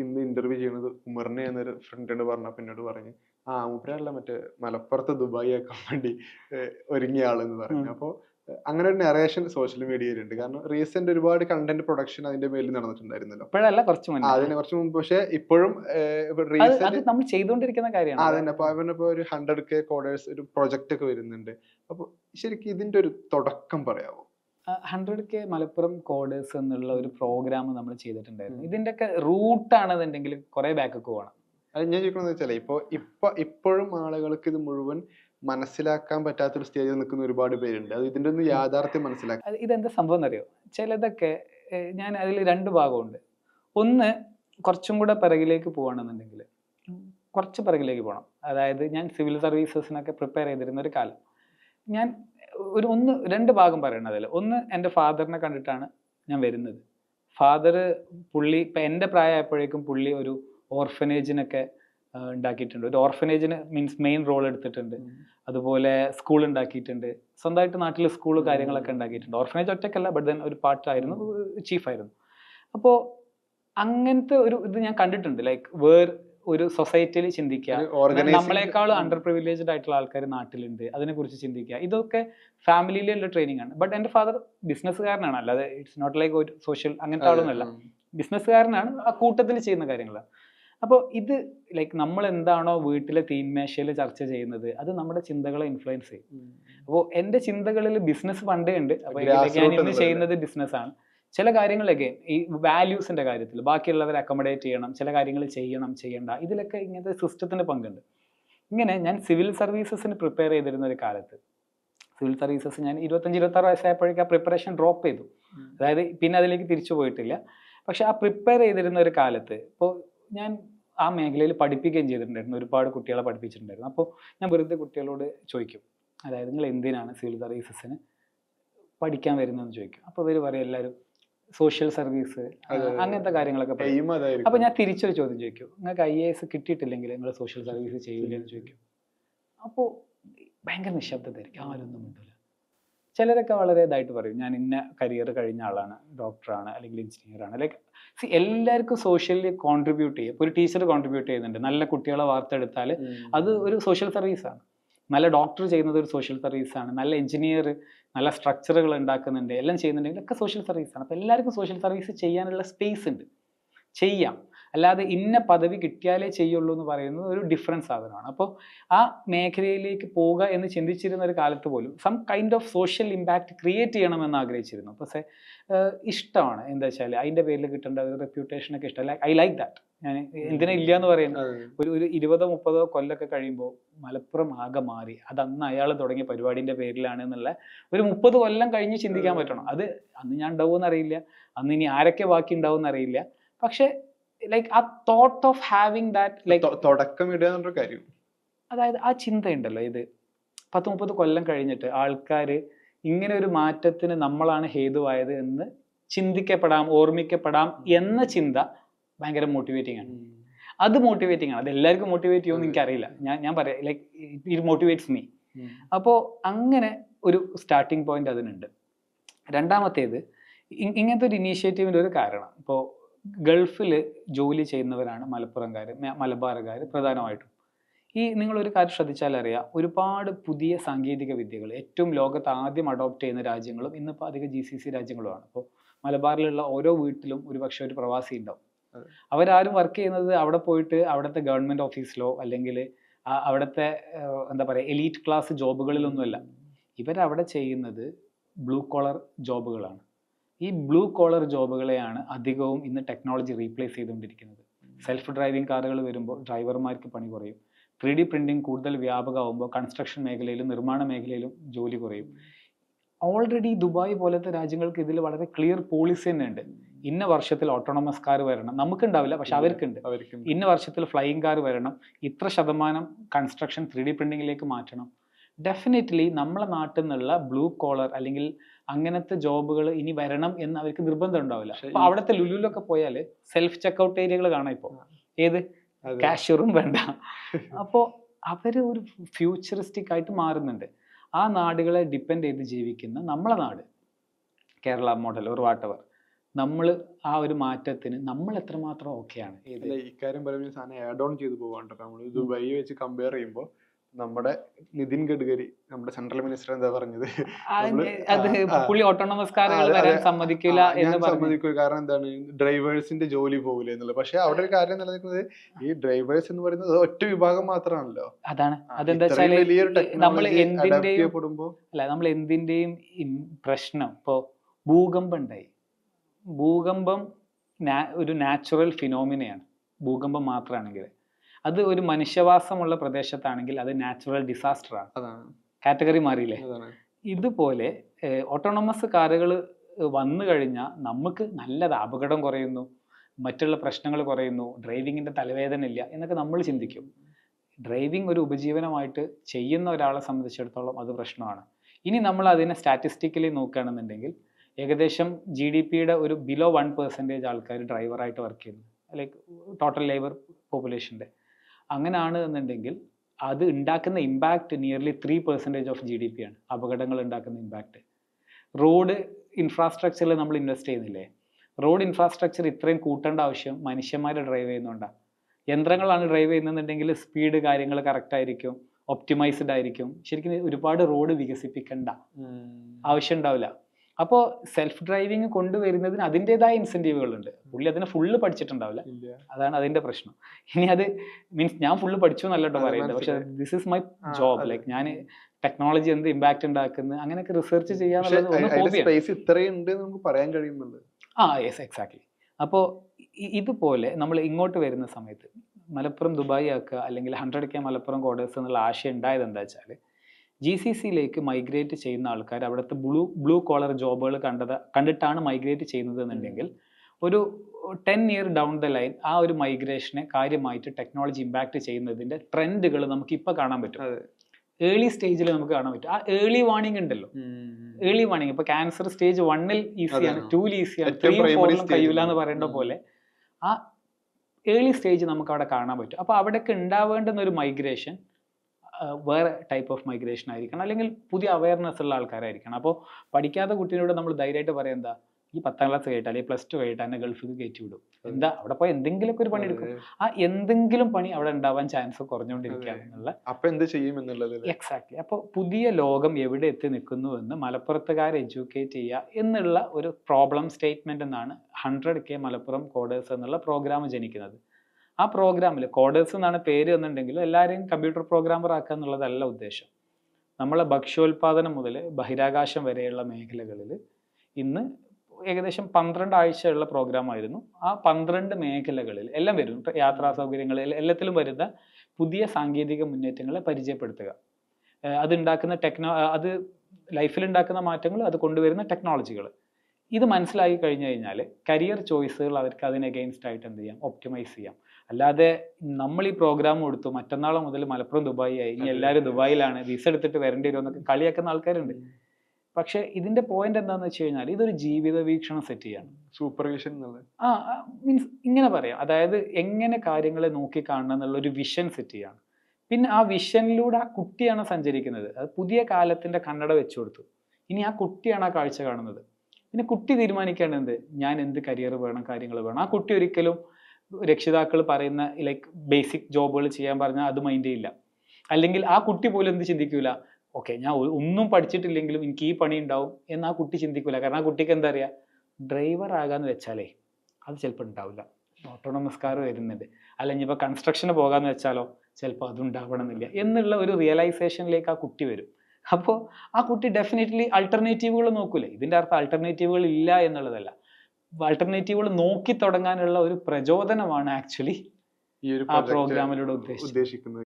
ഇന്ന് ഇന്റർവ്യൂ ചെയ്യുന്നത് ഉമറിനെ എന്നൊരു ഫ്രണ്ടിനോട് പറഞ്ഞപ്പോ എന്നോട് പറഞ്ഞു ആ മൂപ്പരല്ല മറ്റേ മലപ്പുറത്ത് ദുബായി ആക്കാൻ വേണ്ടി ഏഹ് ഒരുങ്ങിയ ആളെന്ന് പറഞ്ഞു ഉം. അപ്പോ ഏഹ് അങ്ങനെ ഒരു നെറേഷൻ സോഷ്യൽ മീഡിയയിലുണ്ട് കാരണം റീസെന്റ് ഒരുപാട് കണ്ടന്റ് പ്രൊഡക്ഷൻ അതിന്റെ മേലിൽ നടന്നിട്ടുണ്ടായിരുന്നല്ലോ ഇപ്പോഴല്ല കുറച്ച് ആ, മുന്നേ അതിന് കുറച്ച് മുമ്പ് പക്ഷെ ഇപ്പോഴും അത് അത് റീസെന്റ് നമ്മൾ ചെയ്തുകൊണ്ടിരിക്കുന്ന ആ കാര്യമാണ് അതന്നെ അപ്പൊ അവനിപ്പോ ഒരു ഹൺഡ്രഡ് കെ കോഡേഴ്സ് ഒരു പ്രൊജക്ട് ഒക്കെ വരുന്നുണ്ട് അപ്പൊ ശരിക്കും ഇതിന്റെ ഒരു തുടക്കം പറയാവോ ഹൺഡ്രഡ് കെ മലപ്പുറം കോഡേഴ്സ് എന്നുള്ള ഒരു പ്രോഗ്രാം നമ്മൾ ചെയ്തിട്ടുണ്ടായിരുന്നു ഉം. ഇതിന്റെയൊക്കെ റൂട്ട് ആണെന്നുണ്ടെങ്കിൽ കുറെ ബാക്കൊക്കെ പോകണം അത് ഞാൻ ചോദിക്കണമെന്ന് വെച്ചാലേ ഇപ്പൊ ഇപ്പൊ ഇപ്പോഴും ആളുകൾക്ക് ഇത് മുഴുവൻ മനസ്സിലാക്കാൻ പറ്റാത്തൊരു സ്റ്റേജിൽ നിൽക്കുന്ന ഒരുപാട് പേരുണ്ട് അത് ഇതിന്റെ ഒന്നും യാഥാർത്ഥ്യം മനസ്സിലാക്കാൻ അത് ഇതെന്താ സംഭവം എന്നറിയോ ചിലതൊക്കെ ഏഹ്, ഞാൻ അതിൽ രണ്ട് ഭാഗമുണ്ട് ഒന്ന് കുറച്ചും കൂടെ പിറകിലേക്ക് പോവുകയാണെന്നുണ്ടെങ്കിൽ കുറച്ച് പിറകിലേക്ക് പോകണം അതായത് ഞാൻ സിവിൽ സർവീസസിനൊക്കെ പ്രിപ്പയർ ചെയ്തിരുന്ന ഒരു കാലം ഞാൻ ഒരു ഒന്ന് രണ്ട് ഭാഗം പറയണം അതിൽ ഒന്ന് എൻ്റെ ഫാദറിനെ കണ്ടിട്ടാണ് ഞാൻ വരുന്നത് ഫാദർ പുള്ളി ഇപ്പം എൻ്റെ പ്രായമായപ്പോഴേക്കും പുള്ളി ഒരു ഓർഫനേജിനൊക്കെ ഉണ്ടാക്കിയിട്ടുണ്ട് ഒരു ഓർഫനേജിന് മീൻസ് മെയിൻ റോൾ എടുത്തിട്ടുണ്ട് അതുപോലെ സ്കൂൾ ഉണ്ടാക്കിയിട്ടുണ്ട് സ്വന്തമായിട്ട് നാട്ടിൽ സ്കൂൾ കാര്യങ്ങളൊക്കെ ഉണ്ടാക്കിയിട്ടുണ്ട് ഓർഫനേജ് ഒറ്റയ്ക്കല്ല ബട്ട് ദെൻ ഒരു പാർട്ടായിരുന്നു ചീഫായിരുന്നു അപ്പോൾ അങ്ങനത്തെ ഒരു ഇത് ഞാൻ കണ്ടിട്ടുണ്ട് ലൈക്ക് വേർ ഒരു സൊസൈറ്റിയിൽ ചിന്തിക്കുക ഓർഗനൈസ് നമ്മളെക്കാളും അണ്ടർ പ്രിവിലേജ്ഡ് ആയിട്ടുള്ള ആൾക്കാർ നാട്ടിലുണ്ട് അതിനെക്കുറിച്ച് ചിന്തിക്കുക ഇതൊക്കെ ഫാമിലിയിലുള്ള ട്രെയിനിങ് ആണ് ബട്ട് എൻ്റെ ഫാദർ ബിസിനസ്സുകാരനാണ് അല്ലാതെ ഇറ്റ്സ് നോട്ട് ലൈക്ക് ഒരു സോഷ്യൽ അങ്ങനത്തെ ആളൊന്നുമല്ല ബിസിനസ്സുകാരനാണ് ആ കൂട്ടത്തിൽ ചെയ്യുന്ന കാര്യങ്ങളാണ് അപ്പോൾ ഇത് ലൈക്ക് നമ്മൾ എന്താണോ വീട്ടിലെ തീന്മേശയിൽ ചർച്ച ചെയ്യുന്നത് അത് നമ്മുടെ ചിന്തകളെ ഇൻഫ്ലുവൻസ് ചെയ്യും അപ്പോൾ എൻ്റെ ചിന്തകളിൽ ബിസിനസ് പണ്ടേ ഉണ്ട് അപ്പോൾ Grassroot ഞാൻ ഇന്ന് എന്നുള്ളത്. ചെയ്യുന്നത് ബിസിനസ്സാണ് ചില കാര്യങ്ങളൊക്കെ ഈ വാല്യൂസിന്റെ കാര്യത്തിൽ ബാക്കിയുള്ളവരെ അക്കോമഡേറ്റ് ചെയ്യണം ചില കാര്യങ്ങൾ ചെയ്യണം ചെയ്യണ്ട ഇതിലൊക്കെ ഇങ്ങനത്തെ സിസ്റ്റത്തിന് പങ്കുണ്ട് ഇങ്ങനെ ഞാൻ സിവിൽ സർവീസസിന് പ്രിപ്പയർ ചെയ്തിരുന്ന ഒരു കാലത്ത് സിവിൽ സർവീസസ് ഞാൻ ഇരുപത്തഞ്ച് ഇരുപത്താറ് വയസ്സായപ്പോഴേക്കും ആ പ്രിപ്പറേഷൻ ഡ്രോപ്പ് ചെയ്തു അതായത് പിന്നെ അതിലേക്ക് തിരിച്ചു പോയിട്ടില്ല പക്ഷെ ആ പ്രിപ്പയർ ചെയ്തിരുന്ന ഒരു കാലത്ത് ഇപ്പോൾ ഞാൻ ആ മേഖലയിൽ പഠിപ്പിക്കുകയും ചെയ്തിട്ടുണ്ടായിരുന്നു ഒരുപാട് കുട്ടികളെ പഠിപ്പിച്ചിട്ടുണ്ടായിരുന്നു അപ്പോൾ ഞാൻ വെറുതെ കുട്ടികളോട് ചോദിക്കും അതായത് നിങ്ങൾ എന്തിനാണ് സിവിൽ സർവീസസിന് പഠിക്കാൻ വരുന്നതെന്ന് ചോദിക്കും അപ്പോൾ ഇവർ പറയും എല്ലാവരും സോഷ്യൽ സർവീസ് അതെ, അതെ. അങ്ങനത്തെ കാര്യങ്ങളൊക്കെ പറയും എയിം അതായിരിക്കും അപ്പോൾ ഞാൻ തിരിച്ചൊരു ചോദ്യം ചോദിക്കും നിങ്ങൾക്ക് ഐ എ എസ് കിട്ടിയിട്ടില്ലെങ്കിൽ നിങ്ങൾ സോഷ്യൽ സർവീസ് ചെയ്യൂലേ എന്ന് ചോദിക്കും അപ്പോൾ ഭയങ്കര നിശബ്ദതയായിരിക്കും ആരൊന്നും മിണ്ടില്ല ചിലരൊക്കെ വളരെ ഇതായിട്ട് പറയും ഞാൻ ഇന്ന കരിയർ കഴിഞ്ഞ ആളാണ് ഡോക്ടറാണ് അല്ലെങ്കിൽ എഞ്ചിനീയർ ആണ് ലൈക്ക് സി എല്ലാവർക്കും സോഷ്യലി കോൺട്രിബ്യൂട്ട് ചെയ്യും ഇപ്പോൾ ഒരു ടീച്ചർ കോൺട്രിബ്യൂട്ട് ചെയ്യുന്നുണ്ട് നല്ല കുട്ടികളെ വാർത്തെടുത്താൽ ഉം. അത് ഒരു സോഷ്യൽ സർവീസാണ് നല്ല ഡോക്ടർ ചെയ്യുന്നത് ഒരു സോഷ്യൽ സർവീസാണ് നല്ല എഞ്ചിനീയർ നല്ല സ്ട്രക്ചറുകൾ ഉണ്ടാക്കുന്നുണ്ട് എല്ലാം ചെയ്യുന്നുണ്ടെങ്കിൽ ഒക്കെ സോഷ്യൽ സർവീസാണ് അപ്പോൾ എല്ലാവർക്കും സോഷ്യൽ സർവീസ് ചെയ്യാനുള്ള സ്പേസ് ഉണ്ട് ചെയ്യാം അല്ലാതെ ഇന്ന പദവി കിട്ടിയാലേ ചെയ്യുള്ളൂ എന്ന് പറയുന്നത് ഒരു ഡിഫറൻസ് സാധനമാണ് അപ്പോൾ ആ മേഖലയിലേക്ക് പോവുക എന്ന് ചിന്തിച്ചിരുന്ന ഒരു കാലത്ത് പോലും some kind of social impact create ചെയ്യണമെന്ന് ആഗ്രഹിച്ചിരുന്നു പക്ഷേ ഇഷ്ടമാണ് എന്താ വെച്ചാൽ അതിൻ്റെ പേരിൽ കിട്ടേണ്ട ഒരു റെപ്യൂട്ടേഷൻ ഒക്കെ ഇഷ്ടം ഐ ലൈക്ക് ദാറ്റ് ഞാൻ എന്തിനാ ഇല്ല എന്ന് പറയുന്നത് അതെ. ഒരു ഒരു ഇരുപതോ മുപ്പതോ കൊല്ലൊക്കെ കഴിയുമ്പോൾ മലപ്പുറം ആകെ മാറി അത് അന്ന് അയാൾ തുടങ്ങിയ പരിപാടിന്റെ പേരിലാണ് എന്നുള്ള ഒരു മുപ്പത് കൊല്ലം കഴിഞ്ഞ് ചിന്തിക്കാൻ പറ്റണം അത് അന്ന് ഞാൻ ഉണ്ടാവുമെന്ന് അറിയില്ല അന്ന് ഇനി ആരൊക്കെ ബാക്കി ഉണ്ടാവും അറിയില്ല പക്ഷെ ലൈക്ക് ആ thought of having that like തൊ- തുടക്കം ഇടുക എന്നൊരു കാര്യം അതായത് ആ ചിന്തയുണ്ടല്ലോ ഇത് പത്ത് മുപ്പത് കൊല്ലം കഴിഞ്ഞിട്ട് ആൾക്കാർ ഇങ്ങനെ ഒരു മാറ്റത്തിന് നമ്മളാണ് ഹേതുവായത് എന്ന് ചിന്തിക്കപ്പെടാം ഓർമ്മിക്കപ്പെടാം എന്ന ചിന്ത ഭയങ്കര മോട്ടിവേറ്റിംഗ് ആണ് അത് മോട്ടിവേറ്റിംഗ് ആണ് അത് എല്ലാവർക്കും മോട്ടിവേറ്റ് ചെയ്യുമെന്ന് എനിക്കറിയില്ല ഞാൻ ഞാൻ പറയാം ലൈക്ക് ഇറ്റ് മോട്ടിവേറ്റ്സ് മീ അപ്പോൾ അങ്ങനെ ഒരു സ്റ്റാർട്ടിങ് പോയിന്റ് അതിനുണ്ട് രണ്ടാമത്തേത് ഇ- ഇങ്ങനത്തെ ഒരു ഇനീഷ്യേറ്റീവിൻ്റെ ഒരു കാരണം ഇപ്പോൾ ഗൾഫിൽ ജോലി ചെയ്യുന്നവരാണ് മലപ്പുറംകാർ മലബാറുകാർ പ്രധാനമായിട്ടും ഈ നിങ്ങളൊരു കാര്യം ശ്രദ്ധിച്ചാൽ അറിയാം ഒരുപാട് പുതിയ സാങ്കേതിക വിദ്യകൾ ഏറ്റവും ലോകത്ത് ആദ്യം അഡോപ്റ്റ് ചെയ്യുന്ന രാജ്യങ്ങളും ഇന്നിപ്പോൾ അധികം ജി സി സി രാജ്യങ്ങളുമാണ് അപ്പോൾ മലബാറിലുള്ള ഓരോ വീട്ടിലും ഒരുപക്ഷെ ഒരു പ്രവാസി ഉണ്ടാവും അതെ. അവരാരും വർക്ക് ചെയ്യുന്നത് അവിടെ പോയിട്ട് അവിടുത്തെ ഗവൺമെൻറ് ഓഫീസിലോ അല്ലെങ്കിൽ ആ- അവിടുത്തെ ഏഹ്, എന്താ പറയുക എലീറ്റ് ക്ലാസ് ജോബുകളിലൊന്നുമല്ല ഇവരവിടെ ചെയ്യുന്നത് ബ്ലൂ കോളർ ജോബുകളാണ് ഈ ബ്ലൂ കോളർ ജോബുകളെയാണ് അധികവും ഇന്ന് ടെക്നോളജി റീപ്ലേസ് ചെയ്തുകൊണ്ടിരിക്കുന്നത് സെൽഫ് ഡ്രൈവിംഗ് കാറുകൾ വരുമ്പോൾ ഡ്രൈവർമാർക്ക് പണി കുറയും ത്രീ ഡി പ്രിന്റിംഗ് കൂടുതൽ വ്യാപകമാകുമ്പോൾ കൺസ്ട്രക്ഷൻ മേഖലയിലും നിർമ്മാണ മേഖലയിലും ജോലി കുറയും ഓൾറെഡി ദുബായ് പോലത്തെ രാജ്യങ്ങൾക്ക് ഇതിൽ വളരെ ക്ലിയർ പോളിസി തന്നെ ഉണ്ട് ഇന്ന വർഷത്തിൽ ഓട്ടോണമസ് കാർ വരണം നമുക്കുണ്ടാവില്ല പക്ഷെ അവർക്കുണ്ട് അവർക്ക് ഇന്ന വർഷത്തിൽ ഫ്ലൈയിങ് കാർ വരണം ഇത്ര ശതമാനം കൺസ്ട്രക്ഷൻ ത്രീ ഡി പ്രിന്റിങ്ങിലേക്ക് മാറ്റണം ഡെഫിനറ്റ്ലി നമ്മളെ നാട്ടിൽ നിന്നുള്ള ബ്ലൂ കോളർ അല്ലെങ്കിൽ അങ്ങനത്തെ ജോബുകൾ ഇനി വരണം എന്ന് അവർക്ക് നിർബന്ധം ഉണ്ടാവില്ല പക്ഷേ അപ്പൊ ഈ- അവിടുത്തെ ലുലുലൊക്കെ പോയാൽ സെൽഫ് ചെക്കൗട്ട് ഏരിയകൾ കാണാം ഇപ്പോൾ ഏത് അതെ. കാഷ്യറും വേണ്ട അപ്പോൾ അവര് ഒരു ഫ്യൂച്ചറിസ്റ്റിക് ആയിട്ട് മാറുന്നുണ്ട് ആ നാടുകളെ ഡിപ്പെൻഡ് ചെയ്ത് ജീവിക്കുന്ന നമ്മളെ നാട് കേരള മോഡൽ ഒരു വാട്ടവർ നമ്മൾ ആ ഒരു മാറ്റത്തിന് നമ്മൾ എത്രമാത്രം ഓക്കെയാണ് ഇത് അല്ല ഇക്കാര്യം പറയുമ്പോൾ സാധനം ആഡ് ഓൺ ചെയ്ത് പോവാണ്ട് നമ്മൾ ദുബായി വെച്ച് കമ്പയർ ചെയ്യുമ്പോൾ നമ്മുടെ നിതിൻ ഗഡ്കരി നമ്മുടെ സെൻട്രൽ മിനിസ്റ്റർ എന്താ പറഞ്ഞത് ആ, നമ്മള് അത് ആ, ആ. പുള്ളി ഓട്ടോണമസ് കാറുകൾ അതെ, വരാൻ അതെ. സമ്മതിക്കില്ല ആ, എന്ന് ഞാൻ പറഞ്ഞു സമ്മതിക്കും കാരണം എന്താണ് ഡ്രൈവേഴ്സിന്റെ ജോലി പോകില്ല എന്നുള്ളത് പക്ഷെ അവിടെ ഒരു കാര്യം നിലനിൽക്കുന്നത് ഈ ഡ്രൈവേഴ്സ് എന്ന് പറയുന്നത് ഒറ്റ വിഭാഗം മാത്രമാണല്ലോ അതാണ് ആ, അതെന്താ ഇത്രയും വെച്ചാല് വലിയൊരു നമ്മൾ technology adapt എന്തിന്റെയും ചെയ്യപ്പെടുമ്പോ അല്ല നമ്മൾ എന്തിന്റെയും ഇം- പ്രശ്നം ഇപ്പോ ഭൂകമ്പം ഉണ്ടായി ഭൂകമ്പം നാ- ഒരു നാച്ചുറൽ ഫിനോമിനയാണ് ഭൂകമ്പം മാത്രമാണെങ്കിൽ അത് ഒരു മനുഷ്യവാസമുള്ള പ്രദേശത്താണെങ്കിൽ അത് നാച്ചുറൽ ഡിസാസ്റ്റർ ആണ് അതാണ് കാറ്റഗറി മാറിയില്ലേ അതാണ് ഇതുപോലെ ഓട്ടോണമസ് കാറുകൾ വന്നു കഴിഞ്ഞാൽ നമുക്ക് നല്ലത് അപകടം കുറയുന്നു മറ്റുള്ള പ്രശ്നങ്ങൾ കുറയുന്നു ഡ്രൈവിങ്ങിന്റെ തലവേദന ഇല്ല എന്നൊക്കെ നമ്മൾ ചിന്തിക്കും ഡ്രൈവിംഗ് ഒരു ഉപജീവനമായിട്ട് ചെയ്യുന്ന ഒരാളെ സംബന്ധിച്ചിടത്തോളം അത് പ്രശ്നമാണ് ഇനി നമ്മൾ അതിനെ സ്റ്റാറ്റിസ്റ്റിക്കലി നോക്കുകയാണെന്നുണ്ടെങ്കിൽ ഏകദേശം ജി ഡി പിയുടെ ഒരു ബിലോ വൺ പെർസെൻറ്റേജ് ആൾക്കാർ ഡ്രൈവറായിട്ട് വർക്ക് ചെയ്യുന്നു ലൈക്ക് ടോട്ടൽ ലേബർ പോപ്പുലേഷൻ്റെ അങ്ങനെയാണ് എന്നുണ്ടെങ്കിൽ അത് ഉണ്ടാക്കുന്ന impact nearly three percentage of G D P ആണ് അപകടങ്ങൾ ഉണ്ടാക്കുന്ന ഇമ്പാക്റ്റ് റോഡ് ഇൻഫ്രാസ്ട്രക്ചറിൽ നമ്മൾ ഇൻവെസ്റ്റ് ചെയ്യുന്നില്ലേ റോഡ് ഇൻഫ്രാസ്ട്രക്ചർ ഇത്രയും കൂട്ടേണ്ട ആവശ്യം മനുഷ്യന്മാർ ഡ്രൈവ് ചെയ്യുന്നുണ്ടാണ് യന്ത്രങ്ങളാണ് ഡ്രൈവ് ചെയ്യുന്നതെന്നുണ്ടെങ്കിൽ സ്പീഡ് കാര്യങ്ങൾ കറക്റ്റ് ആയിരിക്കും ഒപ്റ്റിമൈസ്ഡ് ആയിരിക്കും ശരിക്കും ഒരുപാട് റോഡ് വികസിപ്പിക്കേണ്ട ആവശ്യം ഉണ്ടാവില്ല അപ്പോൾ സെൽഫ് ഡ്രൈവിംഗ് കൊണ്ടുവരുന്നതിന് അതിൻ്റെതായ ഇൻസെൻറ്റീവുകളുണ്ട് പുള്ളി അതിനെ ഫുള്ള് പഠിച്ചിട്ടുണ്ടാവില്ല ഇല്ല അതാണ് അതിന്റെ പ്രശ്നം ഇനി അത് മീൻസ് ഞാൻ ഫുള്ള് പഠിച്ചു എന്നല്ലോ അത് പറയുന്നത് പക്ഷെ മനസ്സിലായി. This is my uh, job അതെ. ലൈക്ക് ഞാൻ ടെക്നോളജി എന്ത് ഇമ്പാക്ട് ഉണ്ടാക്കുന്നു അങ്ങനെയൊക്കെ റിസർച്ച് ചെയ്യാന്നുള്ളത് ഒന്ന് അതിന്റെ ഹോബിയാണ് സ്പേസ് ഇത്രയും ഉണ്ട് എന്ന് നമുക്ക് പറയാൻ കഴിയുന്നുണ്ട് ആ യെസ് എക്സാക്ട്ലി അപ്പോൾ ഇതുപോലെ നമ്മൾ ഇങ്ങോട്ട് വരുന്ന സമയത്ത് മലപ്പുറം ദുബായ് ആക്കുക അല്ലെങ്കിൽ ഹൺഡ്രഡ് കെ മലപ്പുറം കോഡേഴ്സ് എന്നുള്ള ആശയം ഉണ്ടായത് എന്താ വെച്ചാൽ ജി സി സിയിലേക്ക് മൈഗ്രേറ്റ് ചെയ്യുന്ന ആൾക്കാർ അവിടുത്തെ ബ്ലൂ ബ്ലൂ കോളർ ജോബുകൾ കണ്ടത് കണ്ടിട്ടാണ് മൈഗ്രേറ്റ് ചെയ്യുന്നത് എന്നുണ്ടെങ്കിൽ ഒരു ten year down the line uh ഒരു മൈഗ്രേഷനെ കാര്യമായിട്ട് ടെക്നോളജി ഇമ്പാക്ട് ചെയ്യുന്നതിന്റെ ട്രെൻഡുകൾ നമുക്ക് ഇപ്പൊ കാണാൻ പറ്റും അതെ. ഏർലി സ്റ്റേജിൽ നമുക്ക് കാണാൻ പറ്റും ആ ഏർലി വാർണിംഗ് ഉണ്ടല്ലോ ഏർലി വാർണിംഗ് ഇപ്പൊ ക്യാൻസർ സ്റ്റേജ് വണ്ണിൽ ഈസിയാണ് അതെ. ടൂവിൽ ഈസിയാണ് ഏറ്റവും ത്രീയും primary ഫോറിലും stage കഴിയില്ല എന്ന് ആണ്. പറയേണ്ട ഉം. പോലെ ആ ഏർലി സ്റ്റേജ് നമുക്ക് അവിടെ കാണാൻ പറ്റും അപ്പൊ അവിടേക്ക് ഉണ്ടാവേണ്ടുന്ന ഒരു മൈഗ്രേഷൻ വേറെ ടൈപ്പ് ഓഫ് മൈഗ്രേഷൻ ആയിരിക്കണം അല്ലെങ്കിൽ പുതിയ അവയർനെസ് ഉള്ള ആൾക്കാരായിരിക്കണം അപ്പോൾ പഠിക്കാത്ത കുട്ടീനോട് നമ്മൾ ധൈര്യമായിട്ട് പറയാം എന്താ ഈ പത്താം ക്ലാസ് കഴിഞ്ഞിട്ട് അല്ലെങ്കിൽ പ്ലസ് ടു കഴിഞ്ഞിട്ട് എന്നെ ഗൾഫിൽ കയറ്റി വിടും എന്താ അവിടെ പോയി എന്തെങ്കിലുമൊക്കെ ഒരു പണി എടുക്കും ആ എന്തെങ്കിലും പണി അവിടെ ഉണ്ടാവാൻ ചാൻസ് കുറഞ്ഞുകൊണ്ടിരിക്കുക അതെ. എന്നുള്ള അപ്പൊ എന്ത് ചെയ്യും എന്നുള്ളത് എക്സാക്ട്ലി അപ്പോൾ പുതിയ ലോകം എവിടെ എത്തി നിൽക്കുന്നു എന്ന് മലപ്പുറത്തുകാരെ എഡ്യൂക്കേറ്റ് ചെയ്യുക എന്നുള്ള ഒരു പ്രോബ്ലം സ്റ്റേറ്റ്മെന്റ് എന്നാണ് ഹൺഡ്രഡ് കെ മലപ്പുറം കോഡേഴ്സ് എന്നുള്ള പ്രോഗ്രാം ജനിക്കുന്നത് ആ പ്രോഗ്രാമിൽ കോഡേഴ്സ് എന്നാണ് പേര് എന്നുണ്ടെങ്കിലും എല്ലാവരെയും കമ്പ്യൂട്ടർ പ്രോഗ്രാമർ ആക്കുക എന്നുള്ളതല്ല ഉദ്ദേശം നമ്മളെ ഭക്ഷ്യോൽപാദനം മുതൽ ബഹിരാകാശം വരെയുള്ള മേഖലകളിൽ ഇന്ന് ഏകദേശം പന്ത്രണ്ട് ആഴ്ചയുള്ള പ്രോഗ്രാം ആയിരുന്നു ആ പന്ത്രണ്ട് മേഖലകളിൽ എല്ലാം വരും ഇപ്പൊ യാത്രാ സൗകര്യങ്ങൾ എല്ല- എല്ലാത്തിലും വരുന്ന പുതിയ സാങ്കേതിക മുന്നേറ്റങ്ങളെ പരിചയപ്പെടുത്തുക ഏഹ് അത് ഉണ്ടാക്കുന്ന ടെക്നോ അത് ലൈഫിൽ ഉണ്ടാക്കുന്ന മാറ്റങ്ങൾ അത് കൊണ്ടുവരുന്ന ടെക്നോളജികൾ ഇത് മനസ്സിലാക്കി കഴിഞ്ഞു കഴിഞ്ഞാൽ കരിയർ ചോയ്സുകൾ അവർക്ക് അതിന് അഗെയിൻസ്റ്റ് ആയിട്ട് എന്ത് ചെയ്യാം ഒപ്റ്റിമൈസ് ചെയ്യാം അല്ലാതെ നമ്മൾ ഈ പ്രോഗ്രാം കൊടുത്തു മറ്റന്നാൾ മുതൽ മലപ്പുറം ദുബായി ആയി ഇനി അതെ. എല്ലാവരും ദുബായിലാണ് വിസ എടുത്തിട്ട് വരേണ്ടി വരും എന്നൊക്കെ കളിയാക്കുന്ന ആൾക്കാരുണ്ട് പക്ഷെ ഇതിന്റെ പോയിന്റ് എന്താണെന്ന് വെച്ച് കഴിഞ്ഞാൽ ഇതൊരു ജീവിത വീക്ഷണം സെറ്റ് ചെയ്യാണ് സൂപ്പർവിഷൻ എന്നുള്ളത് ആ മീൻസ് ഇങ്ങനെ പറയാം അതായത് എങ്ങനെ കാര്യങ്ങളെ നോക്കി കാണണം എന്നുള്ള ഒരു വിഷൻ സെറ്റ് ചെയ്യാണ് പിന്നെ ആ വിഷനിലൂടെ ആ കുട്ടിയാണ് സഞ്ചരിക്കുന്നത് അത് പുതിയ കാലത്തിന്റെ കണ്ണട വെച്ചു കൊടുത്തു ഇനി ആ കുട്ടിയാണ് ആ കാഴ്ച കാണുന്നത് പിന്നെ കുട്ടി തീരുമാനിക്കേണ്ടത് എന്ത് ഞാൻ എന്ത് കരിയർ വേണം കാര്യങ്ങൾ വേണം ആ കുട്ടി ഒരിക്കലും രക്ഷിതാക്കൾ പറയുന്ന ലൈക്ക് ബേസിക് ജോബുകൾ ചെയ്യാൻ പറഞ്ഞാൽ അത് മൈൻഡ് ചെയ്യില്ല അല്ലെങ്കിൽ ആ കുട്ടി പോലും എന്ത് ചിന്തിക്കൂല ഓക്കെ ഞാൻ ഒ- ഒന്നും പഠിച്ചിട്ടില്ലെങ്കിലും എനിക്ക് ഈ പണി ഉണ്ടാവും എന്ന് ആ കുട്ടി ചിന്തിക്കൂല കാരണം ആ കുട്ടിക്ക് എന്താ അറിയാ ഡ്രൈവർ ആകാന്ന് വെച്ചാലേ അത് ചിലപ്പോൾ ഉണ്ടാവില്ല ഓട്ടോണമസ് കാർ വരുന്നുണ്ട് അല്ലെങ്കിൽ ഇപ്പോൾ കൺസ്ട്രക്ഷന് പോകാന്ന് വെച്ചാലോ ചിലപ്പോൾ അത് ഉണ്ടാവണമെന്നില്ല എന്നുള്ള ഒരു റിയലൈസേഷനിലേക്ക് ആ കുട്ടി വരും അപ്പോൾ ആ കുട്ടി ഡെഫിനറ്റ്ലി അൾട്ടർനേറ്റീവുകൾ നോക്കൂലേ ഇതിന്റെ അർത്ഥം അൾട്ടർനേറ്റീവുകൾ ഇല്ല എന്നുള്ളതല്ല അൾട്ടർനേറ്റീവുകൾ നോക്കി തുടങ്ങാനുള്ള ഒരു പ്രചോദനമാണ് ആക്ച്വലി ഈ ഒരു ആ project പ്രോഗ്രാമിലൂടെ ഉദ്ദേശിച്ചത് ഉദ്ദേശിക്കുന്നത്